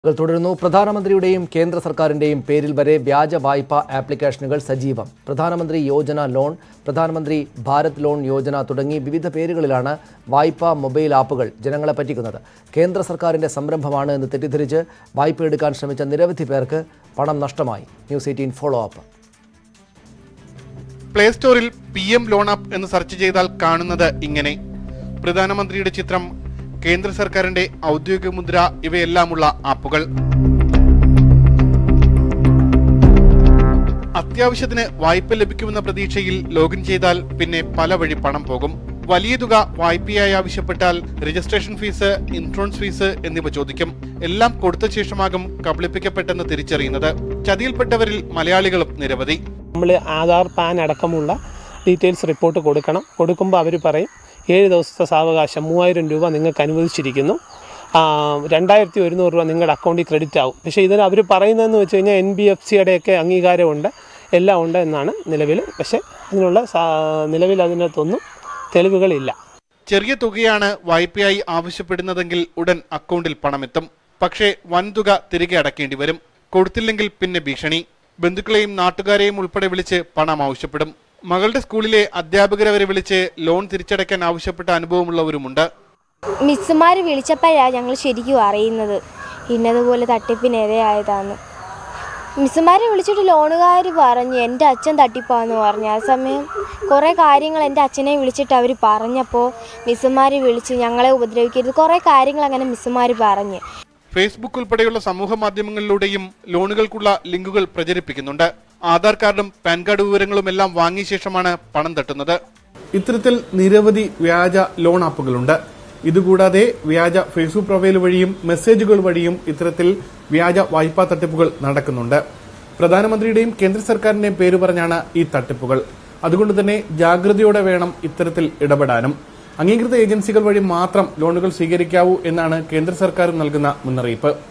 കൾ തുടരുന്നു പ്രധാനമന്ത്രിയുടെയും കേന്ദ്ര സർക്കാരിന്റെയും പേരിൽ വരെ വ്യാജ വായ്പാ ആപ്ലിക്കേഷനുകൾ സജീവം പ്രധാനമന്ത്രി യോജന ലോൺ പ്രധാനമന്ത്രി ഭാരത് ലോൺ യോജന തുടങ്ങി വിവിധ പേരുകളിലാണ് വായ്പാ മൊബൈൽ ആപ്പുകൾ ജനങ്ങളെ പറ്റിക്കുന്നത് കേന്ദ്ര സർക്കാരിന്റെ സംരംഭമാണ് എന്ന് തെറ്റിദ്ധരിച്ച് വായ്പ എടുക്കാൻ ശ്രമിച്ച നിരവധി പേർക്ക് പണം നഷ്ടമായി news eighteen follow up play സ്റ്റോറിൽ പി എം ലോൺ ആപ്പ് എന്ന് സെർച്ച് ചെയ്താൽ കാണുന്നത് ഇങ്ങനെ പ്രധാനമന്ത്രിയുടെ ചിത്രം കേന്ദ്ര സർക്കാരിന്റെ ഔദ്യോഗിക മുദ്ര ഇവയെല്ലാമുള്ള ആപ്പുകൾ അത്യാവശ്യത്തിന് വായ്പ ലഭിക്കുമെന്ന പ്രതീക്ഷയിൽ ലോഗിൻ ചെയ്താൽ പിന്നെ പല വഴി പണം പോകും വലിയ തുക വായ്പയായി ആവശ്യപ്പെട്ടാൽ രജിസ്ട്രേഷൻ ഫീസ് ഇൻഷുറൻസ് ഫീസ് എന്നിവ ചോദിക്കും എല്ലാം കൊടുത്ത ശേഷമാകും കബളിപ്പിക്കപ്പെട്ടെന്ന് തിരിച്ചറിയുന്നത് ചതിയിൽപ്പെട്ടവരിൽ മലയാളികളും നിരവധി നമ്മൾ ആധാർ പാൻ അടക്കമുള്ള ഡീറ്റെയിൽസ് റിപ്പോർട്ട് കൊടുക്കണം കൊടുക്കുമ്പോൾ അവർ പറയും ഏഴ് ദിവസത്തെ സാവകാശം മൂവായിരം രൂപ നിങ്ങൾക്ക് അനുവദിച്ചിരിക്കുന്നു ആ, രണ്ടായിരത്തി ഒരുന്നൂറ് രൂപ നിങ്ങളുടെ അക്കൗണ്ടിൽ ക്രെഡിറ്റ് ആവും പക്ഷേ ഇതിന് അവർ പറയുന്നതെന്ന് വെച്ച് കഴിഞ്ഞാൽ എൻ ബി എഫ് സിയുടെയൊക്കെ അംഗീകാരമുണ്ട് എല്ലാം ഉണ്ട് എന്നാണ് നിലവിൽ പക്ഷേ അതിനുള്ള സാ- നിലവിൽ അതിനകത്തൊന്നും തെളിവുകളില്ല ചെറിയ തുകയാണ് വായ്പയായി ആവശ്യപ്പെടുന്നതെങ്കിൽ ഉടൻ അക്കൗണ്ടിൽ പണമെത്തും പക്ഷേ വൻതുക തിരികെ അടക്കേണ്ടി വരും കൊടുത്തില്ലെങ്കിൽ പിന്നെ ഭീഷണി ബന്ധുക്കളെയും നാട്ടുകാരെയും ഉൾപ്പെടെ വിളിച്ച് പണം ആവശ്യപ്പെടും മകളുടെ സ്കൂളിലെ അധ്യാപകരെ വരെ വിളിച്ച് ലോൺ തിരിച്ചടയ്ക്കാൻ ആവശ്യപ്പെട്ട അനുഭവമുള്ളവരുമുണ്ട് മിസ്സുമാർ വിളിച്ചപ്പോഴാണ് ഞങ്ങൾ ശരിക്കും അറിയുന്നത് ഇന്നതുപോലെ തട്ടിപ്പിനിരയായതാന്ന് മിസ്സുമാരെ വിളിച്ചിട്ട് ലോണുകാർ പറഞ്ഞു എൻ്റെ അച്ഛൻ തട്ടിപ്പാന്ന് പറഞ്ഞു ആ സമയം കുറേ കാര്യങ്ങൾ എൻ്റെ അച്ഛനെ വിളിച്ചിട്ട് അവർ പറഞ്ഞപ്പോൾ മിസ്സുമാർ വിളിച്ച് ഞങ്ങളെ ഉപദ്രവിക്കരുത് കുറേ കാര്യങ്ങൾ അങ്ങനെ മിസ്സുമാർ പറഞ്ഞ് ഫേസ്ബുക്ക് ഉൾപ്പെടെയുള്ള സമൂഹ മാധ്യമങ്ങളിലൂടെയും ലോണുകൾക്കുള്ള ലിങ്കുകൾ പ്രചരിപ്പിക്കുന്നുണ്ട് ആധാർ കാർഡും പാൻ കാർഡ് വിവരങ്ങളും എല്ലാം വാങ്ങിയ ശേഷമാണ് പണം തട്ടുന്നത് ഇത്തരത്തിൽ നിരവധി വ്യാജ ലോൺ ആപ്പുകളുണ്ട് ഇതുകൂടാതെ വ്യാജ ഫേസ്ബുക്ക് പ്രൊഫൈൽ വഴിയും മെസ്സേജുകൾ വഴിയും ഇത്തരത്തിൽ വ്യാജ വായ്പാ തട്ടിപ്പുകൾ നടക്കുന്നുണ്ട് പ്രധാനമന്ത്രിയുടെയും കേന്ദ്ര സർക്കാരിന്റെയും പേര് പറഞ്ഞാണ് ഈ തട്ടിപ്പുകൾ അതുകൊണ്ട് തന്നെ ജാഗ്രതയോടെ വേണം ഇത്തരത്തിൽ ഇടപെടാനും അംഗീകൃത ഏജൻസികൾ വഴി മാത്രം ലോണുകൾ സ്വീകരിക്കാവൂ എന്നാണ് കേന്ദ്ര സർക്കാർ നൽകുന്ന മുന്നറിയിപ്പ്